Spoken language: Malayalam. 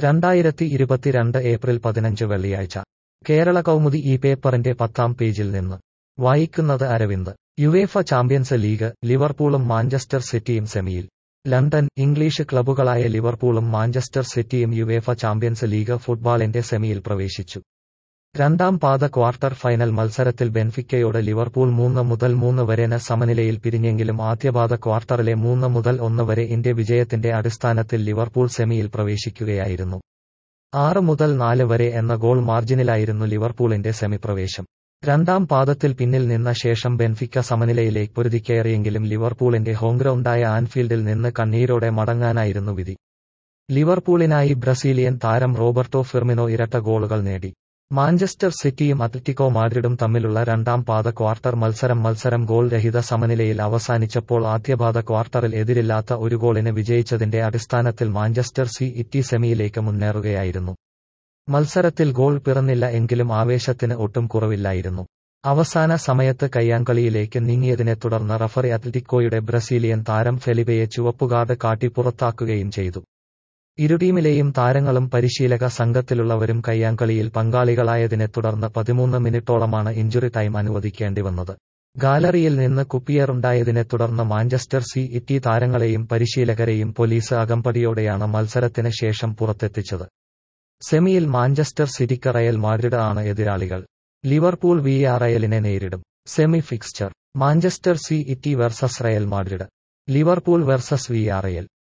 രണ്ടായിരത്തി ഇരുപത്തിരണ്ട് ഏപ്രിൽ പതിനഞ്ച് വെള്ളിയാഴ്ച കേരള കൗമുദി ഈ പേപ്പറിന്റെ പത്താം പേജിൽ നിന്ന് വായിക്കുന്നത് അരവിന്ദ് യുവേഫ ചാമ്പ്യൻസ് ലീഗ് ലിവർപൂളും മാഞ്ചസ്റ്റർ സിറ്റിയും സെമിയിൽ ലണ്ടൻ ഇംഗ്ലീഷ് ക്ലബ്ബുകളായ ലിവർപൂളും മാഞ്ചസ്റ്റർ സിറ്റിയും യുവേഫ ചാമ്പ്യൻസ് ലീഗ് ഫുട്ബോളിന്റെ സെമിയിൽ പ്രവേശിച്ചു രണ്ടാം പാദ ക്വാർട്ടർ ഫൈനൽ മത്സരത്തിൽ ബെൻഫിക്കയോട് ലിവർപൂൾ മൂന്ന് മുതൽ മൂന്ന് വരെന സമനിലയിൽ പിരിഞ്ഞെങ്കിലും ആദ്യപാദ ക്വാർട്ടറിലെ മൂന്ന് മുതൽ ഒന്ന് വരെ ഇന്ത്യ വിജയത്തിന്റെ അടിസ്ഥാനത്തിൽ ലിവർപൂൾ സെമിയിൽ പ്രവേശിക്കുകയായിരുന്നു ആറ് മുതൽ നാല് വരെ എന്ന ഗോൾ മാർജിനിലായിരുന്നു ലിവർപൂളിന്റെ സെമി പ്രവേശം രണ്ടാം പാദത്തിൽ പിന്നിൽ നിന്ന ശേഷം ബെൻഫിക്ക സമനിലയിലേക്ക് പൊരുതിക്കയറിയെങ്കിലും ലിവർപൂളിന്റെ ഹോംഗ്രൗണ്ടായ ആൻഫീൽഡിൽ നിന്ന് കണ്ണീരോടെ മടങ്ങാനായിരുന്നു വിധി ലിവർപൂളിനായി ബ്രസീലിയൻ താരം റോബർട്ടോ ഫിർമിനോ ഇരട്ട ഗോളുകൾ നേടി മാഞ്ചസ്റ്റർ സിറ്റിയും അത്ലറ്റിക്കോ മാഡ്രിഡും തമ്മിലുള്ള രണ്ടാം പാദ ക്വാർട്ടർ മത്സരം മത്സരം ഗോൾ രഹിത സമനിലയിൽ അവസാനിച്ചപ്പോൾ ആദ്യപാദ ക്വാർട്ടറിൽ എതിരില്ലാത്ത ഒരു ഗോളിന് വിജയിച്ചതിന്റെ അടിസ്ഥാനത്തിൽ മാഞ്ചസ്റ്റർ സി ഇറ്റി സെമിയിലേക്ക് മുന്നേറുകയായിരുന്നു മത്സരത്തിൽ ഗോൾ പിറന്നില്ല എങ്കിലും ആവേശത്തിന് ഒട്ടും കുറവില്ലായിരുന്നു അവസാന സമയത്ത് കയ്യാങ്കളിയിലേക്ക് നീങ്ങിയതിനെ തുടർന്ന് റഫറി അത്ലറ്റിക്കോയുടെ ബ്രസീലിയൻ താരം ഫെലിബയെ ചുവപ്പുകാർഡ് കാട്ടി പുറത്താക്കുകയും ചെയ്തു ഇരു ടീമിലെയും താരങ്ങളും പരിശീലക സംഘത്തിലുള്ളവരും കയ്യാങ്കളിയിൽ പങ്കാളികളായതിനെ തുടർന്ന് പതിമൂന്ന് മിനിറ്റോളമാണ് ഇഞ്ചുറി ടൈം അനുവദിക്കേണ്ടി വന്നത് ഗാലറിയിൽ നിന്ന് കുപ്പിയറുണ്ടായതിനെ തുടർന്ന് മാഞ്ചസ്റ്റർ സി ഇറ്റി താരങ്ങളെയും പരിശീലകരെയും പോലീസ് അകമ്പടിയോടെയാണ് മത്സരത്തിന് ശേഷം പുറത്തെത്തിച്ചത് സെമിയിൽ മാഞ്ചസ്റ്റർ സിറ്റിക്ക് റയൽ മാഡ്രിഡ് ആണ് എതിരാളികൾ ലിവർപൂൾ വി റയലിനെ നേരിടും semi fixture Manchester city versus Real Madrid Liverpool versus V Real